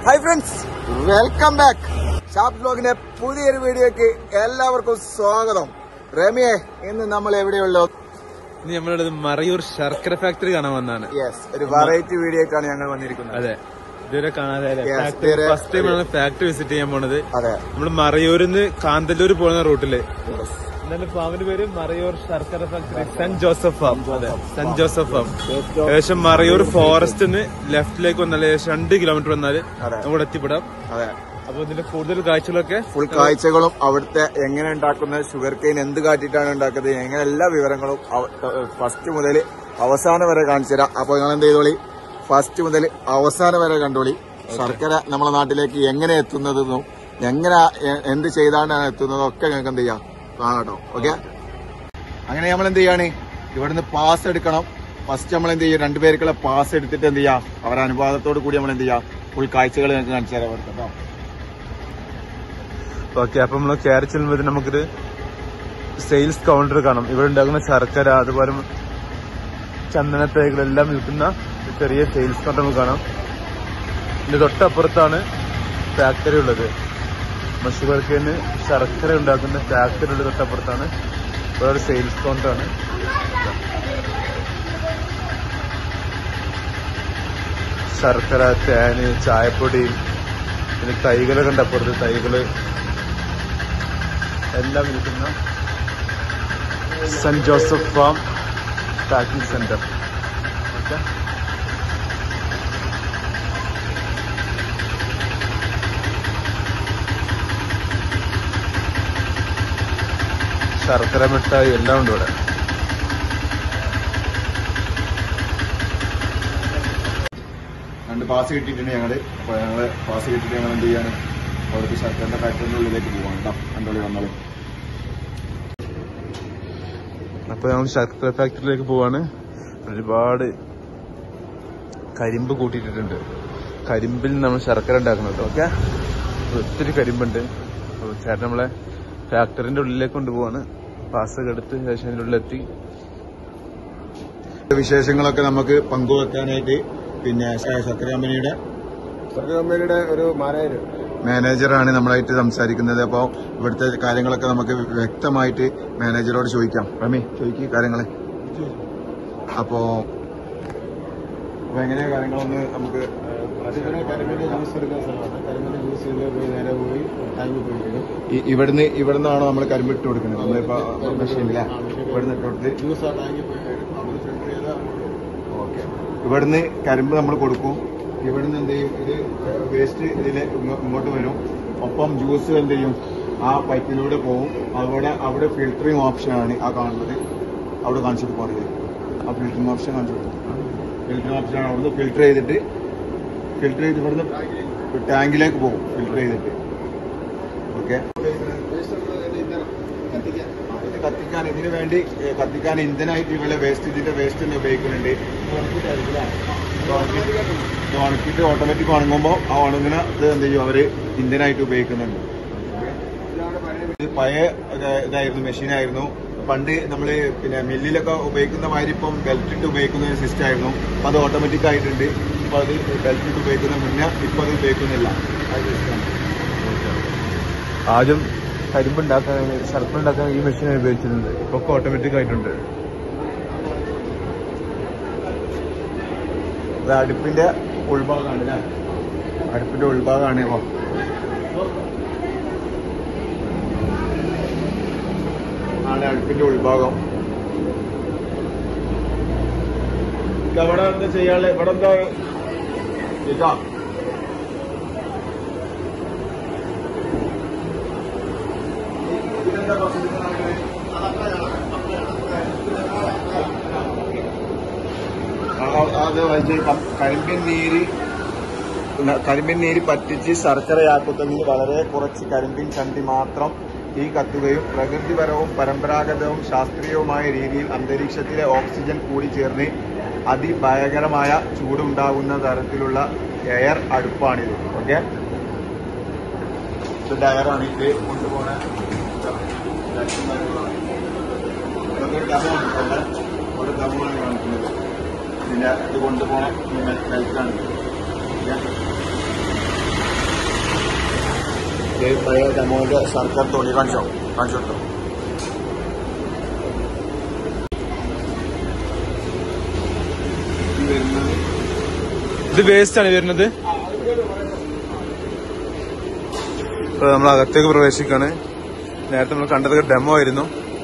Hi friends welcome back shop ബ്ലോഗിന്റെ പുതിയൊരു വീഡിയോക്ക് എല്ലാവർക്കും സ്വാഗതം രമിയെ ഇന്ന് നമ്മൾ എവിടെയുള്ളൂ ഇനി നമ്മളുടെ മറയൂർ ശർക്കര ഫാക്ടറി കാണാൻ വന്നാണ് യെസ് ഒരു വെറൈറ്റി വീഡിയോക്കാണ് ഞങ്ങൾ വന്നിരിക്കുന്നത് അതെ ഇതുവരെ കാണാതെ Yes, ഫാക്ടറി ഇതുവരെ- ഫസ്റ്റ് ടൈമാണ് ഫാക്ടറി വിസിറ്റ് ചെയ്യാൻ പോണത് അതെ നമ്മൾ മറയൂരിന്ന് കാന്തല്ലൂർ പോകുന്ന റൂട്ടില് എന്നാലും ഫാമിന്റെ പേര് മറയൂർ ശർക്കര ഫാക്ടറി സെന്റ് ജോസഫ് ഫാം അതെ സെന്റ് ജോസഫ് ഫാം ഏകദേശം മറയൂർ ഫോറസ്റ്റിന്ന് ലെഫ്റ്റിലേക്ക് വന്നാൽ ഏകദേശം രണ്ട് കിലോമീറ്റർ വന്നാൽ അതെ. നമുക്ക് എത്തിപ്പെടാം അതെ അപ്പൊ ഇതിന്റെ കൂടുതൽ കാഴ്ചകളൊക്കെ ഫുൾ കാഴ്ചകളും അവിടുത്തെ എങ്ങനെ ഉണ്ടാക്കുന്ന ഷുഗർ കെയിൻ എന്ത് കാട്ടിട്ടാണ് ഉണ്ടാക്കുന്നത് എങ്ങനെ എല്ലാ വിവരങ്ങളും ഫസ്റ്റ് മുതൽ അവസാനം വരെ കാണിച്ചു തരാം അപ്പൊ നിങ്ങൾ എന്ത് ചെയ്തോളി ഫസ്റ്റ് മുതൽ അവസാനം വരെ കണ്ടോളി ശർക്കര നമ്മളെ നാട്ടിലേക്ക് എങ്ങനെ എത്തുന്നതെന്നും എങ്ങനെ എ- എന്ത് ചെയ്താണ്ടാണ് എത്തുന്നതും ഒക്കെ ഞങ്ങൾക്ക് എന്ത് ചെയ്യാം കാണാട്ടോ ഓക്കെ അങ്ങനെ നമ്മൾ എന്ത് ചെയ്യാണ് ഇവിടുന്ന് പാസ് എടുക്കണം ഫസ്റ്റ് നമ്മൾ എന്ത് ചെയ്യും രണ്ടുപേർക്കുള്ള പാസ് എടുത്തിട്ട് എന്ത് ചെയ്യാം അവരുടെ അനുവാദത്തോട് കൂടി നമ്മൾ എന്ത് ചെയ്യാം ഫുൾ കാഴ്ചകൾ ഞങ്ങൾക്ക് കാണിച്ചു തരാം ഇവിടുത്തെ കേട്ടോ ഓക്കെ അപ്പൊ നമ്മൾ കയറി ചെല്ലുമ്പോൾ നമുക്കൊരു സെയിൽസ് കൗണ്ടർ കാണാം ഇവിടെ ഉണ്ടാക്കുന്ന ശർക്കര അതുപോലെ ചന്ദനത്തൈകളെല്ലാം വിൽക്കുന്ന ഒരു ചെറിയ സെയിൽസ് കൗണ്ടർ നമുക്ക് കാണാം ഇതിന്റെ തൊട്ടപ്പുറത്താണ് ഫാക്ടറി ഉള്ളത് മഷുകർക്കേന് ശർക്കര ഉണ്ടാക്കുന്ന ഫാക്ടറി ഉള്ളത് തൊട്ടപ്പുറത്താണ് ഇവിടെ ഒരു സെയിൽസ് കൗണ്ടർ ആണ് ശർക്കര തേന് ചായപ്പൊടി പിന്നെ തൈകളൊക്കെ ഉണ്ട് അപ്പുറത്ത് തൈകള് എല്ലാം വിൽക്കുന്ന saint Joseph farm packing centre okay ശർക്കര മിഠായി എല്ലാം ഉണ്ട് ഇവിടെ രണ്ട് പാസ് കിട്ടിയിട്ടുണ്ട് ഞങ്ങള് അപ്പൊ ഞങ്ങള് പാസ് കിട്ടിയിട്ട് ഞങ്ങൾ എന്ത് ചെയ്യാണ് അവിടുത്തെ ശർക്കരന്റെ ഫാക്ടറിന്റെ ഉള്ളിലേക്ക് പോവാണ് കേട്ടോ കണ്ടോളി വന്നോളി അപ്പൊ നമ്മൾ ശർക്കര ഫാക്ടറിയിലേക്ക് പോവാണ് ഒരുപാട് കരിമ്പ് കൂട്ടിയിട്ടിട്ടുണ്ട് കരിമ്പിൽ നമ്മൾ ശർക്കര ഉണ്ടാക്കുന്നത് ഓക്കെ ഒത്തിരി കരിമ്പുണ്ട് അപ്പൊ ചേട്ടൻ നമ്മളെ ഫാക്ടറിന്റെ ഉള്ളിലേക്ക് കൊണ്ടുപോവാണ് പാസ്സൊക്കെ എടുത്ത് ശേഷം അതിന്റെ ഉള്ളിലെത്തി വിശേഷങ്ങളൊക്കെ നമുക്ക് പങ്കുവെക്കാനായിട്ട് പിന്നെ ശ- ശർക്കര കമ്പനിയുടെ സർക്കാർ കമ്പനിയുടെ ഒരു മാനേജർ മാനേജറാണ് നമ്മളായിട്ട് സംസാരിക്കുന്നത് അപ്പോൾ ഇവിടുത്തെ കാര്യങ്ങളൊക്കെ നമുക്ക് വ്യക്തമായിട്ട് മാനേജറോട് ചോദിക്കാം റമി ചോദിക്കും കാര്യങ്ങള് അപ്പോ അപ്പൊ എങ്ങനെയാ കാര്യങ്ങളൊന്ന് നമുക്ക് അതിങ്ങനെ കരിമീൻ ജ്യൂസ് എടുക്കുന്ന സ്ഥലമാണ് കരിമീൻ ജ്യൂസ് ചെയ്ത് പോയി നേരെ പോയി ടാങ്കിൽ പോയി വരും ഈ- ഇവിടുന്ന് ഇവിടുന്നാണോ നമ്മൾ കരിമ്പിട്ട് കൊടുക്കുന്നത് നമ്മളിപ്പോ മെഷീനില്ല ഇവിടുന്ന് ഇട്ട് കൊടുത്ത് ജ്യൂസ് ആ ടാങ്കിൽ പോയി വരും അവിടെ ഫിൽറ്റർ ചെയ്ത് ഓക്കെ ഇവിടുന്ന് കരിമ്പ് നമ്മൾ കൊടുക്കും ഇവിടുന്ന് എന്ത് ചെയ്യും ഇത് വേസ്റ്റ് ഇതിൽ ഇങ്ങോട്ട് വരും ഒപ്പം ജ്യൂസ് എന്ത് ചെയ്യും ആ പൈപ്പിലൂടെ പോകും അവിടെ അവിടെ ഫിൽറ്ററിങ് ഓപ്ഷനാണ് ആ കാണുന്നത് അവിടെ കാണിച്ചിട്ട് പോകുന്നത് ആ ഫിൽറ്ററിങ് ഓപ്ഷൻ കാണിച്ചു ഫിൽറ്ററിങ് ഓപ്ഷൻ ആണ് അവിടുന്ന് ഫിൽറ്റർ ചെയ്തിട്ട് ഫിൽറ്റർ ചെയ്ത് ഇവിടുന്ന് ടാങ്കിലേക്ക് പോകും ഫിൽറ്റർ ചെയ്തിട്ട് ഓക്കെ ഇത് കത്തിക്കാൻ ഇതിന് വേണ്ടി ഏ, കത്തിക്കാൻ ഇന്ധനായിട്ട് ഇവരെ വേസ്റ്റ് ഇതിന്റെ വേസ്റ്റ് തന്നെ ഉപയോഗിക്കുന്നുണ്ട് ഇത് ഉണക്കിയിട്ട് ഓട്ടോമാറ്റിക് ഉണങ്ങുമ്പോൾ ആ ഉണങ്ങുന്ന ഇത് എന്ത് ചെയ്യും അവര് ഇന്ധനായിട്ട് ഉപയോഗിക്കുന്നുണ്ട് ഇത് പഴയ ഇത് ഇതായിരുന്നു മെഷീനായിരുന്നു പണ്ട് നമ്മള് പിന്നെ മില്ലിലൊക്കെ ഉപയോഗിക്കുന്ന മാതിരി ഇപ്പം ബെൽറ്റ് ഇട്ട് ഉപയോഗിക്കുന്ന ഒരു സിസ്റ്റം ആയിരുന്നു അപ്പൊ അത് ഓട്ടോമാറ്റിക് ആയിട്ടുണ്ട് ഇപ്പൊ അത് ബെൽറ്റ് ഇട്ട് ഉപയോഗിക്കുന്ന മുന്നേ ഇപ്പൊ അത് ഉപയോഗിക്കുന്നില്ല ആ സിസ്റ്റം ആദ്യം കരിമ്പ് ഉണ്ടാക്കാൻ ശർക്കര ഉണ്ടാക്കാൻ ഈ മെഷീൻ ഉപയോഗിച്ചിരുന്നത് ഇപ്പൊ ഓട്ടോമാറ്റിക് ആയിട്ടുണ്ട് അത് അടുപ്പിന്റെ ഉൾഭാഗമാണ് അല്ലേ അടുപ്പിന്റെ ഉൾഭാഗമാണ് ഇപ്പൊ ആണ് അടുപ്പിന്റെ ഉൾഭാഗം ഇത് അവിടെ എന്താ ചെയ്യാളെ ഇവിടെ എന്താ ഇതാ ഇതെന്താ procedure നടക്കുന്നത്? ആ- അത് വെച്ച് ക- കരിമ്പിൻ നീര് ന- കരിമ്പിൻ നീര് പറ്റിച്ച് ശർക്കരയാക്കുന്നതിന് വളരെ കുറച്ച് കരിമ്പിൻ ചണ്ടി മാത്രം തീ കത്തുകയും പ്രകൃതിപരവും പരമ്പരാഗതവും ശാസ്ത്രീയവുമായ രീതിയിൽ അന്തരീക്ഷത്തിലെ ഓക്സിജൻ കൂടിച്ചേർന്ന് അതിഭയങ്കരമായ ചൂടുണ്ടാകുന്ന തരത്തിലുള്ള എയർ അടുപ്പാണിത് ഓക്കെ ഇത് ഡയറാണ് ഇത് കൊണ്ടുപോണ ഇതൊക്കെ ഡബാണ് ഇവിടെ ഒരു ഡബാണ് കാണിക്കുന്നത് പിന്നെ ഇത് കൊണ്ടുപോണ മെൽറ്റാണ് ഈ പഴയ ഡെമോന്റെ സർക്കാർ തോണി കാണിച്ചോ കാണിച്ചു കൊടുത്തോ ഈ വരുന്നത് ഇത് വേസ്റ്റ് ആണ് വരുന്നത് ഇപ്പൊ നമ്മൾ അകത്തേക്ക് പ്രവേശിക്കാണ് നേരത്തെ നമ്മൾ കണ്ടതൊക്കെ ഡെമോ ആയിരുന്നു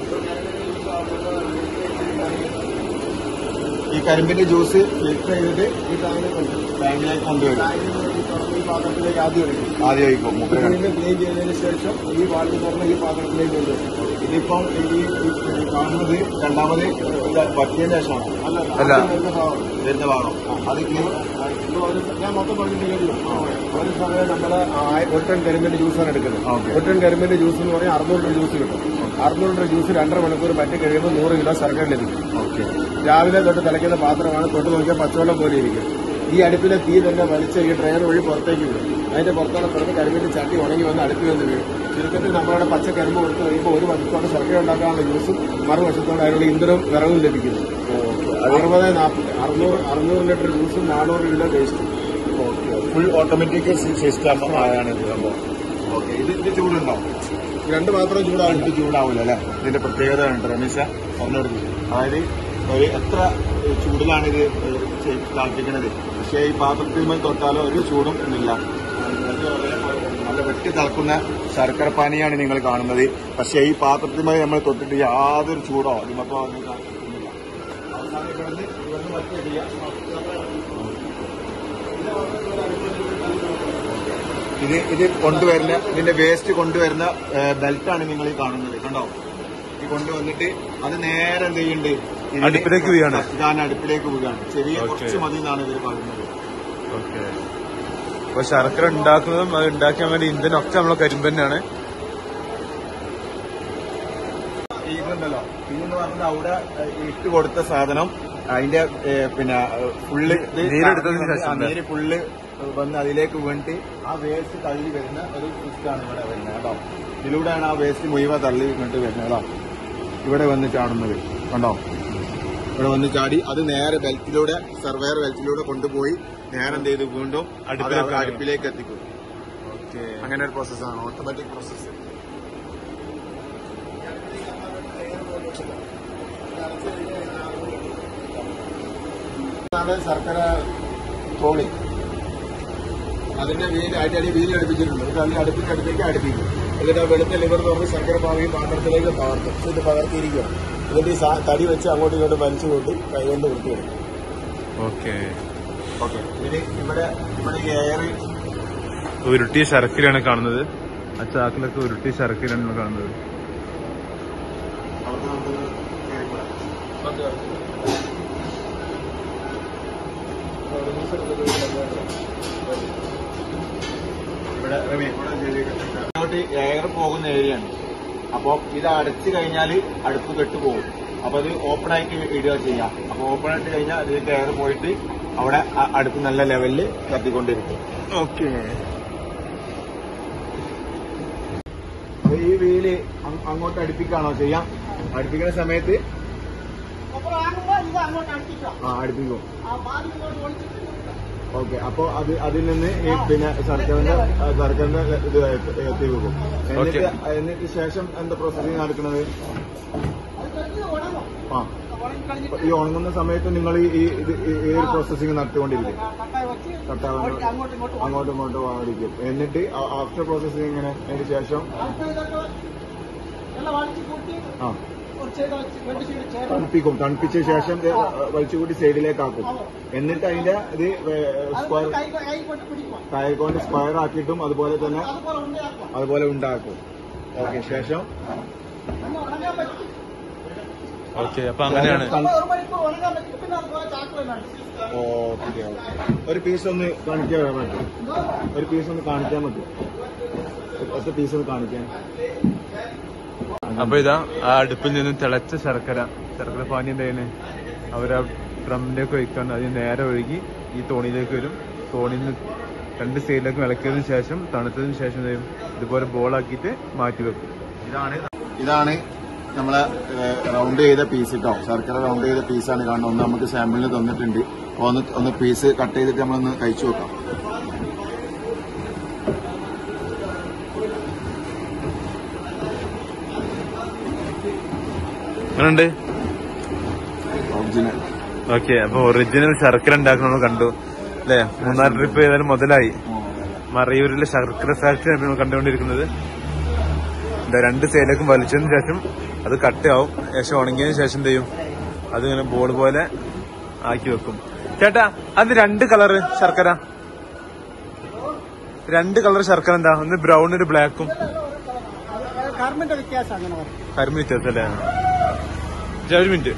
ഈ കരിമ്പിന്റെ ജ്യൂസ് ഫിൽറ്റർ ചെയ്തിട്ട് ഈ ടാങ്കിലേക്ക് കൊണ്ടുവരും ഈ പാത്രത്തിലേക്ക് ആദ്യം ഒഴിക്കും ആദ്യം ഒഴിക്കും മുപ്പത് വീണ്ടും ക്ലീൻ ചെയ്തതിന് ശേഷം ഈ വാൾവ് തുറന്ന് ഈ പാത്രത്തിലേക്ക് കൊണ്ടുവരും ഇതിപ്പം ഈ ഈ കാണുന്നത് രണ്ടാമത് ഇത് പറ്റിയതിന് ശേഷമാണ് അല്ല. വരുന്ന ഭാഗം. വരുന്ന ഭാഗം അത് ക്ലീൻ ഇത് ഒരു- ഞാൻ മൊത്തം പറഞ്ഞിട്ടില്ലല്ലോ ഒരു സമയം നമ്മള് ആ- ഒരു ടൺ കരിമ്പിന്റെ ജ്യൂസാണ് എടുക്കുന്നത് ഓക്കേ. ഒരു ടൺ കരിമ്പിന്റെ ജ്യൂസ് എന്ന് പറഞ്ഞാൽ അറുന്നൂറ് രൂപ ജ്യൂസ് കിട്ടും അറുന്നൂറ് രൂപ ജ്യൂസ് രണ്ടര മണിക്കൂർ പറ്റി കഴിയുമ്പോൾ നൂറ് കിലോ ശർക്കര ലഭിക്കും ഓക്കെ രാവിലെ തൊട്ട് തിളയ്ക്കുന്ന പാത്രമാണ് തൊട്ട് നോക്കിയാൽ പച്ചവെള്ളം പോലെ ഇരിക്കും ഈ അടുപ്പിലെ തീ തന്നെ വലിച്ച് ഈ ഡ്രയർ വഴി പുറത്തേക്ക് വിടും അതിന്റെ പുറത്തോടെ പുറത്ത് കരിമ്പിന്റെ ചട്ടി ഉണങ്ങി വന്ന് അടുപ്പിൽ വന്ന് വീഴും ചുരുക്കത്തിൽ നമ്മളവിടെ പച്ച കരിമ്പ് കൊടുത്തു കഴിയുമ്പോൾ ഒരു വശത്തോടെ ശർക്കര ഉണ്ടാക്കാനുള്ള ജ്യൂസും മറുവശത്തോടെ അതിനുള്ള ഇന്ധനവും വിറവും ലഭിക്കുന്നു അറുപത് നാൽപ്പത് അറുന്നൂറ് അറുന്നൂറ് ലിറ്റർ ജ്യൂസും നാനൂറ് കിലോ വേസ്റ്റും ഫുൾ ഓട്ടോമാറ്റിക് സിസ്റ്റം ആണ് ഇത് സംഭവം ഓക്കെ ഇത് ഇത് ചൂടുണ്ടോ രണ്ട് പാത്രം ചൂടാവും ഇത് ചൂടാവില്ല അല്ലേ ഇതിന്റെ പ്രത്യേകത ഉണ്ട് രമേശ പറഞ്ഞെടുത്തു അതായത് ഒരു എത്ര ചൂടിലാണ് ഇത് തിളപ്പിക്കുന്നത് പക്ഷേ ഈ പാത്രത്തിൽ മേൽ തൊട്ടാലോ ഒരു ചൂടും ഇല്ല നല്ല വെട്ടി തിളക്കുന്ന ശർക്കര പാനിയാണ് നിങ്ങൾ കാണുന്നത് പക്ഷേ ഈ പാത്രത്തിൽ മേൽ നമ്മൾ തൊട്ടിട്ട് യാതൊരു ചൂടോ അതിമത്തോ ഒന്നും കാണിക്കുന്നില്ല അവസാനം ഇവിടുന്ന് ഇവിടുന്ന് വർക്ക് ചെയ്യാം ഇത് ഇത് കൊണ്ടുവരുന്ന ഇതിന്റെ വേസ്റ്റ് കൊണ്ടുവരുന്ന ബെൽറ്റാണ് നിങ്ങൾ ഈ കാണുന്നത് കണ്ടോ ഈ കൊണ്ടുവന്നിട്ട് അത് നേരെ എന്ത് ചെയ്യുന്നുണ്ട് ഇതിന് അടുപ്പിലേക്ക് വീഴാണ്. ഇതാണ് അടുപ്പിലേക്ക് വീഴാണ് ചെറിയ ഓക്കേ. കുറച്ച് മതി എന്നാണ് ഇവർ പറയുന്നത് ഓക്കെ അപ്പൊ ശർക്കര ഉണ്ടാക്കുന്നതും അത് ഉണ്ടാക്കാൻ വേണ്ടി ഇന്ധനം ഒക്കെ നമ്മളെ കരിമ്പ് തന്നെയാണ് ഇതുണ്ടല്ലോ ഇതെന്ന് പറഞ്ഞാൽ അവിടെ ഏഹ്, ഇട്ട് കൊടുത്ത സാധനം അതിന്റെ ഏഹ്, പിന്നെ ഏഹ്, ഫുള്ള് ഇത് നീരെടുത്തതിന് ശേഷം ആ, നീര് ഫുള്ള് വന്ന് അതിലേക്ക് വീണിട്ട് ആ വേസ്റ്റ് തള്ളി വരുന്ന ഒരു സിസ്റ്റാണ് ഇവിടെ വരുന്നത് കേട്ടോ ഇതിലൂടെയാണ് ആ വേസ്റ്റ് മുഴുവൻ തള്ളി വീണിട്ട് വരുന്നത് കേട്ടോ ഇവിടെ വന്ന് ചാടുന്നത് കണ്ടോ ഇവിടെ വന്ന് ചാടി അത് നേരെ ബെൽറ്റിലൂടെ സർവയർ ബെൽറ്റിലൂടെ കൊണ്ടുപോയി നേരെ എന്ത് ചെയ്തു വീണ്ടും അത് അടുപ്പിലേക്ക് അടുപ്പിലേക്ക് എത്തിക്കും ഓക്കെ അങ്ങനെ ഒരു പ്രോസസ്സാണ് ഓട്ടോമാറ്റിക് പ്രോസസ്സ് ഇതാണ് ശർക്കര തോണി അതിന്റെ വീല് അതിന്റെ അടി വീല് അടുപ്പിച്ചിട്ടുണ്ട് ഇത് അതിന്റെ അടുപ്പിന്റെ അടുത്തേക്ക് അടുപ്പിക്കും എന്നിട്ട് ആ വെളുത്ത ലിവർ തുറന്ന് ശർക്കര പാവി പാത്രത്തിലേക്ക് പകർത്തും ഇത് പകർത്തിയിരിക്കുകയാണ് എന്നിട്ട് ഈ സാ- തടി വെച്ച് അങ്ങോട്ടും ഇങ്ങോട്ടും വലിച്ചു കൂട്ടി കൈകൊണ്ട് വൃത്തിയെടുക്കും ഓക്കെ ഓക്കെ ഇനി ഇവിടെ ഇവിടെ ഈ എയർ ഉരുട്ടിയ ശർക്കരയാണ് കാണുന്നത് ആ ചാക്കിലൊക്കെ ഉരുട്ടിയ ശർക്കരയാണ് നമ്മൾ കാണുന്നത് അവർക്ക് നമുക്ക് ഇവിടെ റമി, ഇവിടെ ചെയ്തേക്കട്ടെ. അങ്ങോട്ട് എയർ പോകുന്ന ഏരിയയാണ് അപ്പൊ ഇത് അടച്ചു കഴിഞ്ഞാൽ അടുപ്പ് കെട്ട് പോകും അപ്പൊ അത് ഓപ്പൺ ആയിട്ട് ഇടുക ചെയ്യാം അപ്പൊ ഓപ്പൺ ആയിട്ട് കഴിഞ്ഞാൽ അതിലേക്ക് എയർ പോയിട്ട് അവിടെ അ- അടുപ്പ് നല്ല ലെവലിൽ കത്തിക്കൊണ്ടിരിക്കും ഓക്കെ അപ്പൊ ഈ വീല് അങ്- അങ്ങോട്ട് അടുപ്പിക്കാണോ ചെയ്യാം അടുപ്പിക്കുന്ന സമയത്ത് ആ അടുപ്പിക്കും ഓക്കെ അപ്പൊ അത് അതിൽ നിന്ന് ഈ പിന്നെ സർക്കാരിന്റെ സർക്കാരിന്റെ ഇത് എത്തി വെക്കും എന്നിട്ട് Okay. എന്നിട്ട് ശേഷം എന്താ പ്രോസസ്സിംഗ് നടക്കുന്നത് ആ അപ്പൊ ഈ ഉണങ്ങുന്ന സമയത്ത് നിങ്ങൾ ഈ ഈ- ഇത് ഈ ഈ ഒരു പ്രോസസ്സിംഗ് നടത്തിക്കൊണ്ടിരിക്കും കട്ടാവാൻ അങ്ങോട്ടും ഇങ്ങോട്ടും ആയിരിക്കും എന്നിട്ട് ആഫ്റ്റർ പ്രോസസ്സിംഗ് ഇങ്ങനെ അതിന് ശേഷം ആ തണുപ്പിക്കും തണുപ്പിച്ച ശേഷം ഇത് വലിച്ചുകൂട്ടി സൈഡിലേക്ക് ആക്കും എന്നിട്ട് അതിന്റെ ഇത് സ്ക്വയർ കൈ കൊണ്ട് സ്ക്വയർ ആക്കിയിട്ടും അതുപോലെ തന്നെ അതുപോലെ ഉണ്ടാക്കും ഓക്കെ ശേഷം ഓക്കെ അപ്പൊ അങ്ങനെയാണ് ഓക്കെ ഒരു പീസ് ഒന്ന് കാണിക്കാൻ പറ്റും ഒരു പീസ് ഒന്ന് കാണിക്കാൻ പറ്റും ഒറ്റ പീസ് ഒന്ന് കാണിക്കാൻ അപ്പൊ ഇതാ ആ അടുപ്പിൽ നിന്ന് തിളച്ച ശർക്കര ശർക്കര പാനി എന്തായാലും അവരാ ഡ്രമ്മിലേക്ക് ഒഴിക്കാണ്ട് അതിന് നേരെ ഒഴുകി ഈ തോണിയിലേക്ക് വരും തോണിയിൽ നിന്ന് രണ്ട് സൈഡിലേക്ക് ഇളക്കിയതിനു ശേഷം തണുത്തതിന് ശേഷം എന്ത് ചെയ്യും? ഇതുപോലെ ബോളാക്കിയിട്ട് മാറ്റി വെക്കും ഇതാണ് ഇതാണ് നമ്മളെ റൗണ്ട് ചെയ്ത പീസ് കേട്ടോ ശർക്കര റൗണ്ട് ചെയ്ത പീസാണ് കാണുന്നത് ഒന്ന് നമുക്ക് സാമ്പിളിന് തന്നിട്ടുണ്ട് അപ്പൊ ഒന്ന് ഒന്ന് പീസ് കട്ട് ചെയ്തിട്ട് നമ്മളൊന്ന് കഴിച്ചു നോക്കാം എങ്ങനെയുണ്ട് ഒറിജിനൽ ഓക്കെ അപ്പൊ ഒറിജിനൽ ശർക്കര ഉണ്ടാക്കുന്നത് കണ്ടു അല്ലെ മൂന്നാല് ട്രിപ്പ് ചെയ്താലും മുതലായി മറയൂരിലെ ശർക്കര ഫാക്ടറി നമ്മൾ കണ്ടുകൊണ്ടിരിക്കുന്നത് എന്താ രണ്ട് സൈഡിലേക്കും വലിച്ചതിന് ശേഷം അത് കട്ടയാവും ശേഷം ഉണങ്ങിയതിന് ശേഷം എന്ത് ചെയ്യും അതിങ്ങനെ ബോൾ പോലെ ആക്കി വെക്കും ചേട്ടാ അത് രണ്ട് കളറ് ശർക്കര രണ്ട് കളർ ശർക്കര എന്താ ഒന്ന് ബ്രൗൺ ഒരു ബ്ലാക്കും കർമ്മന്റെ വ്യത്യാസം അങ്ങനെ പറയും കരിമ്പ് വ്യത്യാസം അല്ലേ ചേട്ടാ, ഒരു മിനിറ്റ്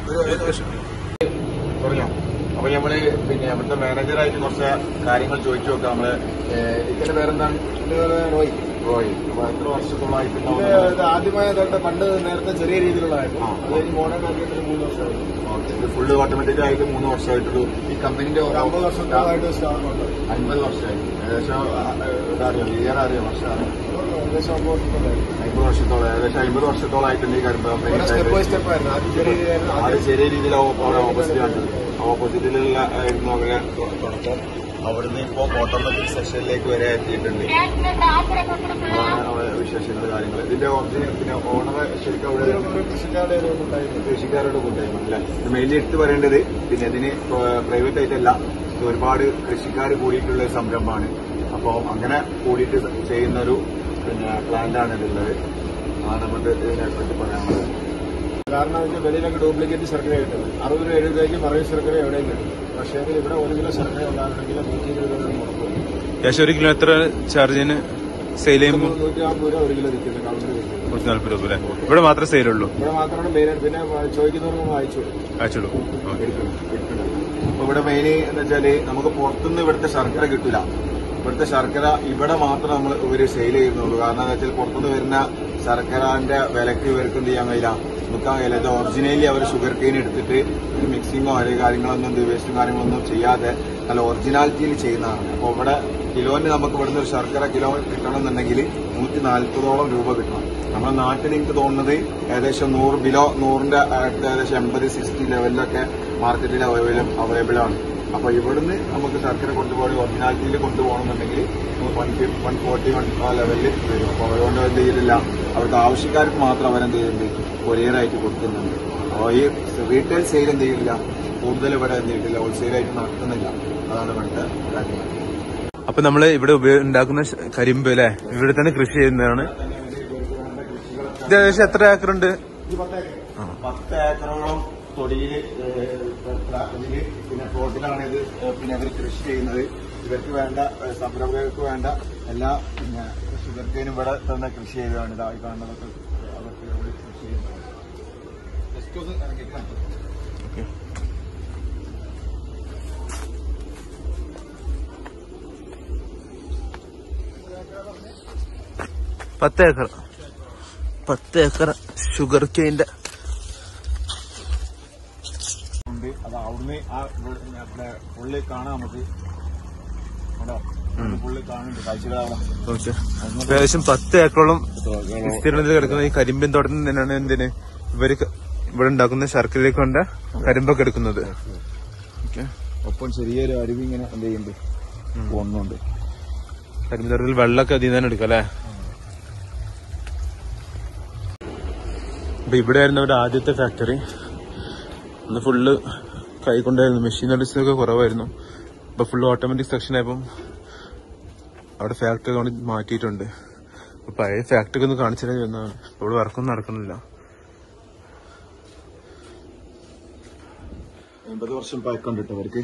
പറഞ്ഞോ അപ്പൊ നമ്മള് പിന്നെ അവിടുത്തെ മാനേജറായിട്ട് കുറച്ച് കാര്യങ്ങൾ ചോദിച്ചു നോക്കാം നമ്മള് ഏഹ്, ഇതിന്റെ പേരെന്താണ് റോയ് റോയ് അപ്പൊ എത്ര വർഷത്തോളമായിട്ട് ഇത് ഇത് ആദ്യമായ തൊട്ട് പണ്ട് നേരത്തെ ചെറിയ രീതിയിലുള്ളതായിരുന്നു ആ. അത് കഴിഞ്ഞ് മോഡേൺ ആക്കിയിട്ട് മൂന്ന് വർഷമായി ഇത് ഫുള്ള് ഓട്ടോമാറ്റിക് ആയിട്ട് മൂന്ന് വർഷമായിട്ടുള്ളൂ ഈ കമ്പനിന്റെ ഒരു അമ്പത് വർഷത്തോളമായിട്ട് സ്റ്റാറുണ്ട് അൻപത് വർഷമായി ഏകദേശം ആ, ഇതറിയോ ഇയർ അറിയോ വർഷം അറിയോ ഏകദേശം അമ്പത് വർഷത്തോളമായി അമ്പത് വർഷത്തോളം ഏകദേശം അമ്പത് വർഷത്തോളമായിട്ടുണ്ട് ഈ കരിമ്പ് ഓരോ സ്റ്റെപ്പ് ബൈ കമ്പനി സ്റ്റെപ്പ് ആയിരുന്നു ആദ്യം ചെറിയ രീതിയിലായിരുന്നു അത് ആദ്യം ചെറിയ രീതിയിൽ ഓപ്പോസിറ്റ് കണ്ടത് ഓപ്പോസിറ്റിലുള്ള ആയിരുന്നു അങ്ങനെ തുടക്കം അവിടുന്ന് ഇപ്പോ ഓട്ടോമാറ്റിക് സെക്ഷനിലേക്ക് വരെ എത്തിയിട്ടുണ്ട് അതാണ് അവിടെ വിശേഷങ്ങൾ കാര്യങ്ങൾ ഇതിന്റെ ഒറിജിനൽ പിന്നെ ഓണർ ശരിക്കും അവിടെ ഒരു കൃഷിക്കാരുടെ ഒരു ഉണ്ടായിരുന്നു കൃഷിക്കാരുടെ കൂട്ടായ്മ അല്ലെ മെയിൻലി എടുത്തു പറയേണ്ടത് പിന്നെ ഇതിന് പ്രൈവറ്റ് ആയിട്ടല്ല ഇത് ഒരുപാട് കൃഷിക്കാർ കൂടിയിട്ടുള്ള ഒരു സംരംഭമാണ് അപ്പോൾ അങ്ങനെ കൂടിയിട്ട് ചെയ്യുന്ന ഒരു പിന്നെ പ്ലാന്റാണ് ഇതുള്ളത് അതാണ് നമുക്ക് ഇതിനെ പറ്റി പറയാനുള്ളത് കാരണം ഇതിന്റെ വെളിയിലൊക്കെ ഡ്യൂപ്ലിക്കേറ്റ് ശർക്കര കിട്ടുന്നത് അറുപത് രൂപ എഴുപത് രൂപയ്ക്ക് പറയ ശർക്കര എവിടെയും കിട്ടും പക്ഷേ എങ്കിൽ ഇവിടെ ഒരു കിലോ ശർക്കര ഉണ്ടാകണമെങ്കിൽ നൂറ്റി ഇരുപത് രൂപ മുടക്കും ഏകദേശം ഒരു കിലോ എത്ര ചാർജിന് സെയിൽ ചെയ്യുമ്പോൾ നൂറ്റി നാൽപ്പത് രൂപ ഒരു കിലോ വിൽക്കുന്നത് കൗണ്ടറിൽ വിൽക്കുന്നത് നൂറ്റി നാല്പത് രൂപ അല്ലേ ഇവിടെ മാത്രമേ സെയിലുള്ളൂ ഇവിടെ മാത്രമാണ് മെയിൻ പിന്നെ ചോദിക്കുന്നവർക്ക് നമ്മൾ അയച്ചു കൊടുക്കും അയച്ചിടും ഓക്കെ അപ്പൊ ഇവിടെ മെയിൻ എന്ന് വെച്ചാല് നമുക്ക് പുറത്തുനിന്ന് ഇവിടുത്തെ ശർക്കര കിട്ടില്ല ഇവിടുത്തെ ശർക്കര ഇവിടെ മാത്രം നമ്മൾ ഇവര് സെയിൽ ചെയ്യുന്നുള്ളൂ കാരണം എന്താ വെച്ചാൽ പുറത്തുനിന്ന് വരുന്ന ശർക്കരന്റെ വിലക്ക് ഇവർക്ക് എന്ത് ചെയ്യാൻ കഴിയില്ല വിൽക്കാൻ കഴിയില്ല ഇത് ഒറിജിനലി അവർ ഷുഗർ കെയിൻ എടുത്തിട്ട് ഒരു മിക്സിങ്ങോ അല്ലെങ്കിൽ കാര്യങ്ങളൊന്നും ഇത് വേസ്റ്റും കാര്യങ്ങളൊന്നും ചെയ്യാതെ നല്ല ഒറിജിനാലിറ്റിയിൽ ചെയ്യുന്നതാണ് അപ്പോൾ ഇവിടെ കിലോന് നമുക്ക് ഇവിടുന്ന് ഒരു ശർക്കര കിലോ കിട്ടണമെന്നുണ്ടെങ്കിൽ നൂറ്റി നാൽപ്പതോളം രൂപ കിട്ടണം നമ്മുടെ നാട്ടിൽ എനിക്ക് തോന്നുന്നത് ഏകദേശം നൂറ് ബിലോ നൂറിന്റെ അടുത്ത് ഏകദേശം എൺപത് സിക്സ്റ്റി ലെവലിലൊക്കെ മാർക്കറ്റിൽ അവൈലബിൾ ആണ് അപ്പൊ ഇവിടുന്ന് നമുക്ക് ശർക്കര കൊണ്ടുപോയി ഒറിജിനാലിറ്റിയിൽ കൊണ്ടുപോകണമെന്നുണ്ടെങ്കിൽ one fifty one forty one ആ ലെവലിൽ വരും അപ്പൊ അതുകൊണ്ട് എന്ത് ചെയ്യുന്നില്ല അവർക്ക് ആവശ്യക്കാർക്ക് മാത്രം അവരെന്ത് ചെയ്യുന്നുണ്ട് കൊറിയറായിട്ട് കൊടുക്കുന്നുണ്ട് അപ്പോൾ ഈ റീറ്റെയിൽ സെയിൽ എന്ത് ചെയ്യുന്നില്ല കൂടുതൽ ഇവിടെ എന്ത് ചെയ്തിട്ടില്ല ഹോൾസെയിലായിട്ട് നടത്തുന്നില്ല അതാണ് ഇവിടുത്തെ കാര്യങ്ങൾ അപ്പൊ നമ്മള് ഇവിടെ ഉപയോ- ഉണ്ടാക്കുന്ന ശ- കരിമ്പ് അല്ലെ ഇവിടെ തന്നെ കൃഷി ചെയ്യുന്നതാണ് ഇത് ഏകദേശം എത്ര ഏക്കറുണ്ട് പത്ത് ഏക്കറോളം തൊടിയില് ഏഹ്, ഇതില് പിന്നെ പ്ലോട്ടിലാണ് ഇത് ഏഹ്, പിന്നെ അവർ കൃഷി ചെയ്യുന്നത് ഇവർക്ക് വേണ്ട ഏഹ്, സംരംഭകർക്ക് വേണ്ട എല്ലാ പിന്നെ ഷുഗർക്കേനും ഇവിടെ തന്നെ കൃഷി ചെയ്തതാണ് ഇതായി കാണുന്നതൊക്കെ അവർക്ക് ഇവിടെ കൃഷി ചെയ്യുന്നത് ജസ്റ്റ് ഒന്ന് ഇറങ്ങിയിട്ട് കാണിക്കാം. പത്ത് ഏക്കർ പത്ത് ഏക്കർ ഷുഗർ കെയിന്റെ ഉണ്ട് അത് അവിടുന്ന് ആ ഇവിടെ നമ്മുടെ പുള്ളി കാണാം നമുക്ക് കണ്ടോ പുള്ളി കാണുന്നുണ്ട് കാഴ്ചകളാണ് ഓക്കെ ഏകദേശം പത്ത് ഏക്കറോളം വിസ്തീർണത്തിൽ കിടക്കുന്ന ഈ കരിമ്പിൻ തോട്ടത്തിൽ തന്നെയാണ് എന്തിന് ഇവര് ക- ഇവിടെ ഉണ്ടാക്കുന്ന ശർക്കരയിലേക്ക് വേണ്ട കരിമ്പൊക്കെ എടുക്കുന്നത് ഓക്കെ ഒപ്പം ചെറിയൊരു അരുവി ഇങ്ങനെ എന്ത് ചെയ്യുന്നുണ്ട് പോകുന്നുണ്ട് കരിമ്പ് തോട്ടത്തിൽ വെള്ളമൊക്കെ അതിൽ നിന്ന് തന്നെ എടുക്കാം അല്ലേ അപ്പൊ ഇവിടെ ആയിരുന്നു ഇവിടെ ആദ്യത്തെ ഫാക്ടറി അന്ന് ഫുള്ള് കൈകൊണ്ടായിരുന്നു മെഷീനറീസ് ഒക്കെ കുറവായിരുന്നു ഇപ്പൊ ഫുള്ള് ഓട്ടോമാറ്റിക് സെക്ഷൻ ആയപ്പം അവിടെ ഫാക്ടറി കൊണ്ട് മാറ്റിയിട്ടുണ്ട് അപ്പൊ പഴയ ഫാക്ടറി ഒന്ന് കാണിച്ചിട്ട് വരുന്നതാണ് ഇപ്പൊ ഇവിടെ വർക്കൊന്നും നടക്കുന്നില്ല എൺപത് വർഷം പഴക്കമുണ്ട് അവർക്ക്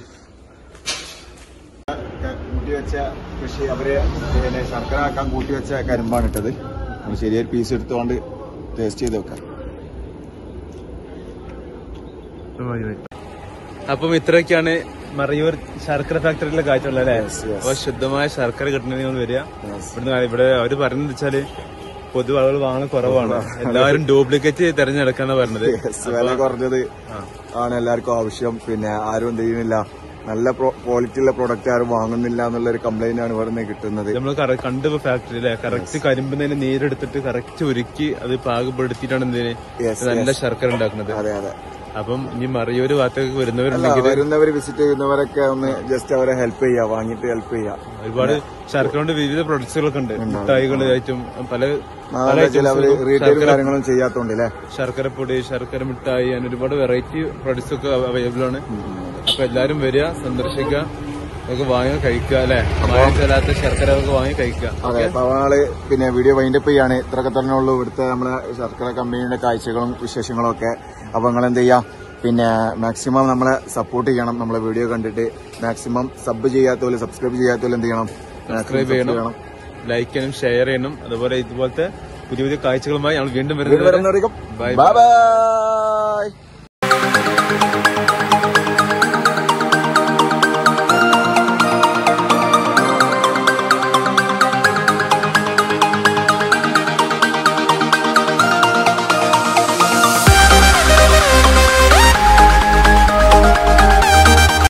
കൂട്ടിവെച്ച കൃഷി അവര് പിന്നെ ശർക്കര ആക്കാൻ കൂട്ടിവെച്ച കരിമ്പാണ് ഇട്ടത് നമ്മൾ ശരിയൊരു പീസ് എടുത്തുകൊണ്ട് ടേസ്റ്റ് ചെയ്ത് വെക്കാം അപ്പം ഇത്രയൊക്കെയാണ് മറയൂർ ശർക്കര ഫാക്ടറിയിലെ കാഴ്ചകൾ അല്ലേ Yes, yes. അപ്പൊ ശുദ്ധമായ ശർക്കര കിട്ടണമെങ്കിൽ ഒന്ന് വരിക ഇവിടുന്ന് ഇവിടെ അവര് പറയുന്നത് വെച്ചാല് പൊതു ആളുകൾ വാങ്ങൽ കുറവാണ് എല്ലാവരും ഡ്യൂപ്ലിക്കേറ്റ് തെരഞ്ഞെടുക്കാന്നാ പറഞ്ഞത് വില കുറഞ്ഞത് ആണ് എല്ലാവർക്കും ആവശ്യം പിന്നെ ആരും എന്ത് ചെയ്യുന്നില്ല നല്ല ക്വാളിറ്റി ഉള്ള പ്രൊഡക്റ്റ് ആരും വാങ്ങുന്നില്ല എന്നുള്ള ഒരു കംപ്ലൈന്റ് ആണ് ഇവിടുന്ന് കിട്ടുന്നത് നമ്മൾ കണ്ടു ഫാക്ടറി അല്ലേ കറക്റ്റ് കരിമ്പിന് നേരെടുത്തിട്ട് കറക്റ്റ് ഒരുക്കി അത് പാകപ്പെടുത്തിയിട്ടാണ് എന്തിന് Yes, നല്ല ശർക്കര ഉണ്ടാക്കുന്നത് അതെ അതെ അപ്പം ഇനി മറിയൂര് ഭാഗത്തേക്ക് അല്ല വരുന്നവരുണ്ടെങ്കിൽ വരുന്നവർ വിസിറ്റ് ചെയ്യുന്നവരൊക്കെ ഒന്ന് ജസ്റ്റ് അവരെ ഹെൽപ്പ് ചെയ്യാ വാങ്ങിയിട്ട് ഹെൽപ്പ് ചെയ്യാ ഒരുപാട് ശർക്കര കൊണ്ട് വിവിധ പ്രൊഡക്ട്സുകളൊക്കെ ഉണ്ട് മിഠായികൾ ആയിട്ടും പല പല വെച്ചാൽ അവര് items ഉം റീറ്റെയിൽ ശർക്കര കാര്യങ്ങളും ചെയ്യാത്തോണ്ട് അല്ലേ ശർക്കര പൊടി ശർക്കര മിഠായി അങ്ങനെ ഒരുപാട് വെറൈറ്റി പ്രൊഡക്ട്സ് ഒക്കെ അവൈലബിൾ ആണ് അപ്പൊ എല്ലാരും വരിക സന്ദർശിക്കുക നമുക്ക് വാങ്ങി കഴിക്കുക അല്ലെ മായത്തില്ലാത്ത ശർക്കര ഒക്കെ വാങ്ങി കഴിക്കുക അതെ അപ്പൊ അവള് പിന്നെ വീഡിയോ വൈൻഡപ്പ് ചെയ്യാണ് ഇത്രയൊക്കെ തന്നെ ഉള്ളൂ ഇവിടുത്തെ നമ്മളെ ശർക്കര കമ്പനിയുടെ കാഴ്ചകളും വിശേഷങ്ങളും ഒക്കെ അപ്പൊ നിങ്ങൾ എന്ത് ചെയ്യാം പിന്നെ മാക്സിമം നമ്മളെ സപ്പോർട്ട് ചെയ്യണം നമ്മളെ വീഡിയോ കണ്ടിട്ട് മാക്സിമം സബ് ചെയ്യാത്തവര് സബ്സ്ക്രൈബ് ചെയ്യാത്തവര് എന്ത് ചെയ്യണം സബ്സ്ക്രൈബ് ചെയ്യണം ലൈക്ക് ചെയ്യണം ഷെയർ ചെയ്യണം അതുപോലെ ഇതുപോലത്തെ പുതിയ പുതിയ കാഴ്ചകളുമായി ഞങ്ങൾ വീണ്ടും വീണ്ടും വരുന്നത് വരുന്നവരേക്കും ബൈ ബൈ ബൈ